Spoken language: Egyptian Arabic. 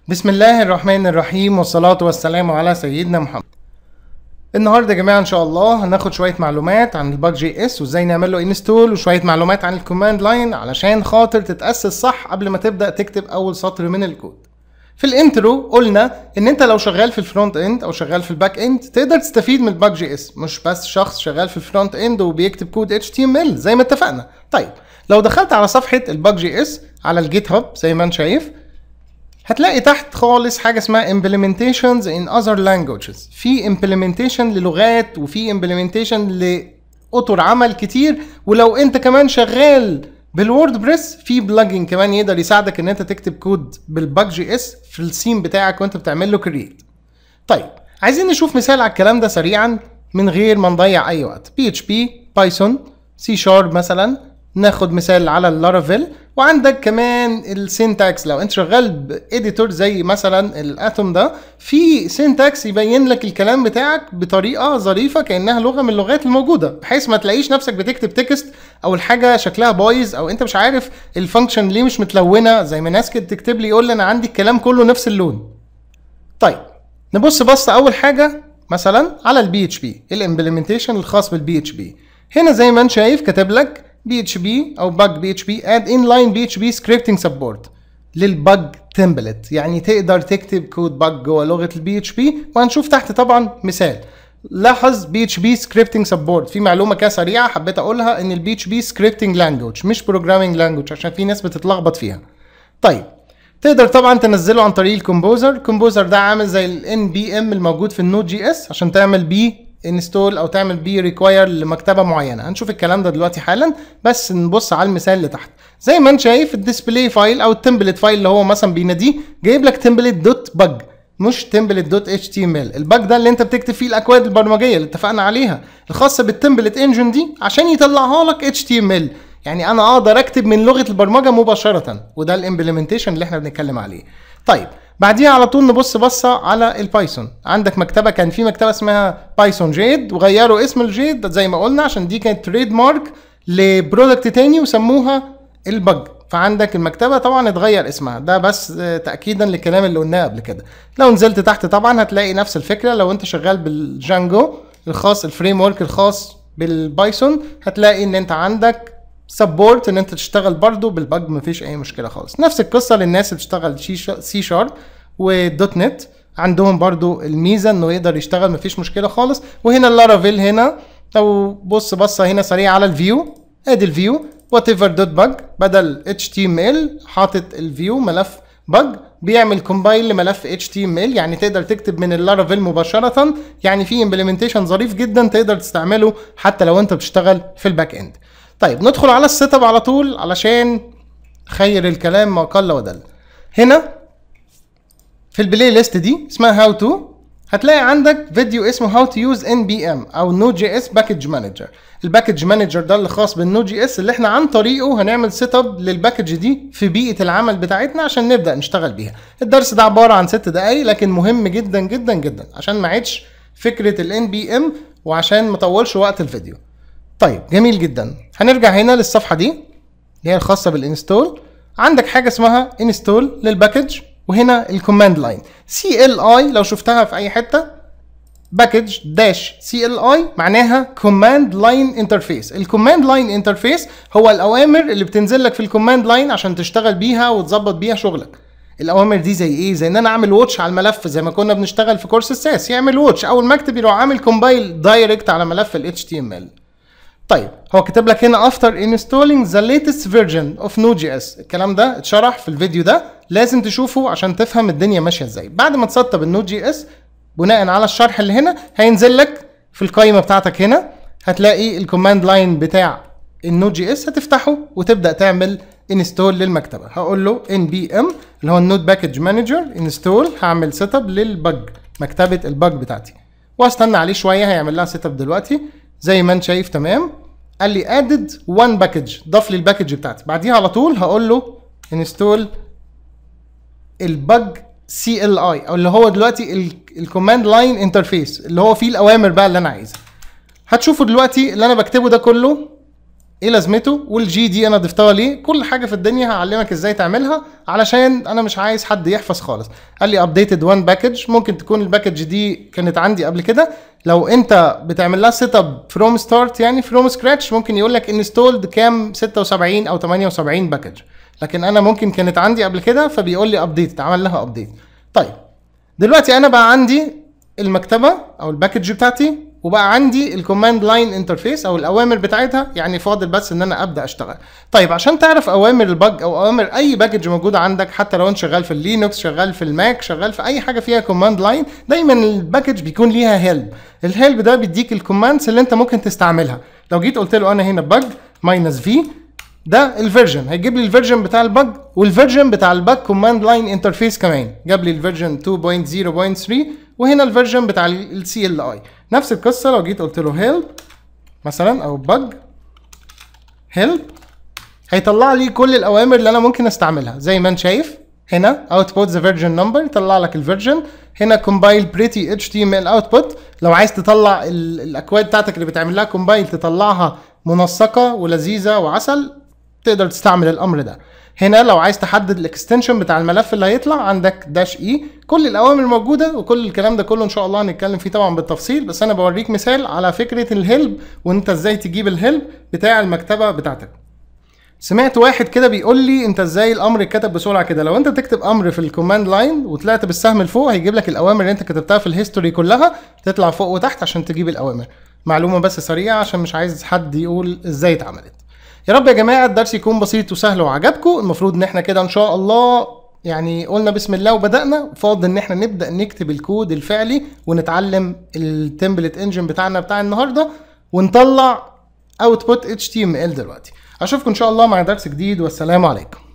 بسم الله الرحمن الرحيم والصلاة والسلام على سيدنا محمد النهارده يا جماعه ان شاء الله هناخد شويه معلومات عن الباج جي اس وازاي نعمل له انستول وشويه معلومات عن الكوماند لاين علشان خاطر تتاسس صح قبل ما تبدا تكتب اول سطر من الكود في الانترو قلنا ان انت لو شغال في الفرونت اند او شغال في الباك اند تقدر تستفيد من الباج جي اس مش بس شخص شغال في الفرونت اند وبيكتب كود اتش تي ام ال زي ما اتفقنا طيب لو دخلت على صفحه الباج جي اس على الجيت هاب زي ما انت شايف هتلاقي تحت خالص حاجه اسمها implementations in other languages في implementation للغات وفي implementation لاطر عمل كتير ولو انت كمان شغال بالوورد بريس في بلجن كمان يقدر يساعدك ان انت تكتب كود بالباج جي اس في السين بتاعك وانت بتعمل له كرييت طيب عايزين نشوف مثال على الكلام ده سريعا من غير ما نضيع اي وقت بي اتش بي بايثون سي شارب مثلا ناخد مثال على اللارافيل وعندك كمان السينتاكس لو انت شغال باديتور زي مثلا الاتوم ده في سينتاكس يبين لك الكلام بتاعك بطريقه ظريفه كانها لغه من اللغات الموجوده بحيث ما تلاقيش نفسك بتكتب تكست او الحاجه شكلها بايظ او انت مش عارف الفانكشن ليه مش متلونه زي ما ناس كده تكتب لي يقول لي انا عندي الكلام كله نفس اللون طيب نبص بص اول حاجه مثلا على البي اتش بي الامبلمنتيشن الخاص بالبي اتش بي هنا زي ما انت شايف كاتب لك بي اتش بي او باج بي اتش بي اد ان لاين بي اتش بي سكريبتنج سبورت للباج تمبلت يعني تقدر تكتب كود باج جوه لغه البي اتش بي وهنشوف تحت طبعا مثال لاحظ بي اتش بي سكريبتنج سبورت في معلومه كده سريعه حبيت اقولها ان البي اتش بي سكريبتنج لانجوج مش بروجرامينج لانجوج عشان في ناس بتتلخبط فيها طيب تقدر طبعا تنزله عن طريق الكومبوزر الكومبوزر ده عامل زي الان بي ام الموجود في النود جي اس عشان تعمل بيه انستول او تعمل بيه ريكواير لمكتبه معينه هنشوف الكلام ده دلوقتي حالا بس نبص على المثال اللي تحت زي ما انت شايف الديسبلاي فايل او التمبلت فايل اللي هو مثلا بيناديه جايب لك تمبلت دوت باج مش تمبلت دوت اتش تي ام ال الباج ده اللي انت بتكتب فيه الاكواد البرمجيه اللي اتفقنا عليها الخاصه بالتمبلت انجن دي عشان يطلعها لك اتش تي ام ال يعني انا اقدر اكتب من لغه البرمجه مباشره وده الامبلمنتيشن اللي احنا بنتكلم عليه طيب بعديها على طول نبص بصه على البايثون عندك مكتبه كان في مكتبه اسمها بايثون جيد وغيروا اسم الجيد زي ما قلنا عشان دي كانت تريد مارك لبرودكت تاني وسموها البج فعندك المكتبه طبعا اتغير اسمها ده بس تاكيدا للكلام اللي قلناه قبل كده لو نزلت تحت طبعا هتلاقي نفس الفكره لو انت شغال بالجانجو الخاص الفريم ورك الخاص بالبايثون هتلاقي ان انت عندك سبورت ان انت تشتغل برضو بالبج مفيش اي مشكله خالص نفس القصه للناس اللي بتشتغل سي شارب ودوت نت عندهم برضو الميزه انه يقدر يشتغل مفيش مشكله خالص وهنا اللارافيل هنا لو بص بصه هنا سريعه على الفيو ادي الفيو وات ايفر دوت باج بدل اتش تي ام ال حاطط الفيو ملف باج بيعمل كومبايل لملف اتش تي ام ال يعني تقدر تكتب من اللارافيل مباشره يعني في امبلمنتيشن ظريف جدا تقدر تستعمله حتى لو انت بتشتغل في الباك اند طيب ندخل على السيت اب على طول علشان خير الكلام ما قل ودل هنا في البلاي ليست دي اسمها هاو تو هتلاقي عندك فيديو اسمه هاو تو يوز ان بي ام او نود جي اس باكج مانجر الباكج مانجر ده اللي خاص بالنود جي اس اللي احنا عن طريقه هنعمل سيت اب للباكج دي في بيئه العمل بتاعتنا عشان نبدا نشتغل بيها الدرس ده عباره عن ست دقايق لكن مهم جدا جدا جدا عشان ما عيدش فكره الان بي ام وعشان ما اطولش وقت الفيديو طيب جميل جدا هنرجع هنا للصفحه دي اللي هي الخاصه بالانستول عندك حاجه اسمها انستول للباكج وهنا الكوماند لاين سي ال اي لو شفتها في اي حته باكج داش سي ال اي معناها كوماند لاين انترفيس الكوماند لاين انترفيس هو الاوامر اللي بتنزل لك في الكوماند لاين عشان تشتغل بيها وتظبط بيها شغلك الاوامر دي زي ايه زي ان انا اعمل واتش على الملف زي ما كنا بنشتغل في كورس الساس يعمل واتش اول ما اكتب يروح عامل كومبايل دايركت على ملف ال HTML طيب هو كاتب لك هنا after installing the latest version of Node.js الكلام ده اتشرح في الفيديو ده لازم تشوفه عشان تفهم الدنيا ماشيه ازاي بعد ما تسطب النود جي اس بناء على الشرح اللي هنا هينزل لك في القائمه بتاعتك هنا هتلاقي الكوماند لاين بتاع النود جي اس هتفتحه وتبدا تعمل انستول للمكتبه هقول له ان بي ام اللي هو النود باكج مانجر انستول هعمل سيت اب للبج مكتبه البج بتاعتي واستنى عليه شويه هيعمل لها سيت اب دلوقتي زي ما انت شايف تمام قال لي ادد وان باكج ضاف لي الباكج بتاعتي بعديها على طول هقول له انستول البج سي ال اي او اللي هو دلوقتي الكوماند لاين انترفيس اللي هو فيه الاوامر بقى اللي انا عايزها هتشوفوا دلوقتي اللي انا بكتبه ده كله ايه لازمته والجي دي انا ضفتها ليه كل حاجه في الدنيا هعلمك ازاي تعملها علشان انا مش عايز حد يحفظ خالص قال لي ابديتد وان باكج ممكن تكون الباكج دي كانت عندي قبل كده لو انت بتعمل لها سيت اب فروم ستارت يعني فروم سكراتش ممكن يقول لك انستولد كام 76 او 78 باكج لكن انا ممكن كانت عندي قبل كده فبيقول لي ابديت عمل لها ابديت طيب دلوقتي انا بقى عندي المكتبه او الباكج بتاعتي وبقى عندي الكوماند لاين انترفيس او الاوامر بتاعتها يعني فاضل بس ان انا ابدا اشتغل طيب عشان تعرف اوامر البج او اوامر اي باكج موجوده عندك حتى لو انت شغال في اللينكس شغال في الماك شغال في اي حاجه فيها كوماند لاين دايما الباكج بيكون ليها هيلب الهيلب ده بيديك الكوماندز اللي انت ممكن تستعملها لو جيت قلت له انا هنا بج ماينس في ده الفيرجن هيجيب لي الفيرجن بتاع البج والفيرجن بتاع البج كوماند لاين انترفيس كمان جاب لي الفيرجن 2.0.3 وهنا الفيرجن بتاع السي ال اي نفس القصه لو جيت قلت له هيلب مثلا او بج هيلب هيطلع لي كل الاوامر اللي انا ممكن استعملها زي ما انت شايف هنا output the version number يطلع لك الفيرجن هنا compile pretty html output لو عايز تطلع ال- الاكواد بتاعتك اللي بتعمل لها compile تطلعها منسقه ولذيذه وعسل تقدر تستعمل الامر ده هنا لو عايز تحدد الاكستنشن بتاع الملف اللي هيطلع عندك داش اي كل الاوامر موجوده وكل الكلام ده كله ان شاء الله هنتكلم فيه طبعا بالتفصيل بس انا بوريك مثال على فكره الهيلب وانت ازاي تجيب الهيلب بتاع المكتبه بتاعتك سمعت واحد كده بيقول لي انت ازاي الامر اتكتب بسرعه كده لو انت تكتب امر في الكوماند لاين وطلعت بالسهم لفوق هيجيب لك الاوامر اللي انت كتبتها في الهيستوري كلها تطلع فوق وتحت عشان تجيب الاوامر معلومه بس سريعه عشان مش عايز حد يقول ازاي اتعملت يا رب يا جماعه الدرس يكون بسيط وسهل وعجبكم المفروض ان احنا كده ان شاء الله يعني قلنا بسم الله وبدانا فاضل ان احنا نبدا نكتب الكود الفعلي ونتعلم التمبلت انجن بتاعنا بتاع النهارده ونطلع اوتبوت اتش تي ام ال دلوقتي اشوفكم ان شاء الله مع درس جديد والسلام عليكم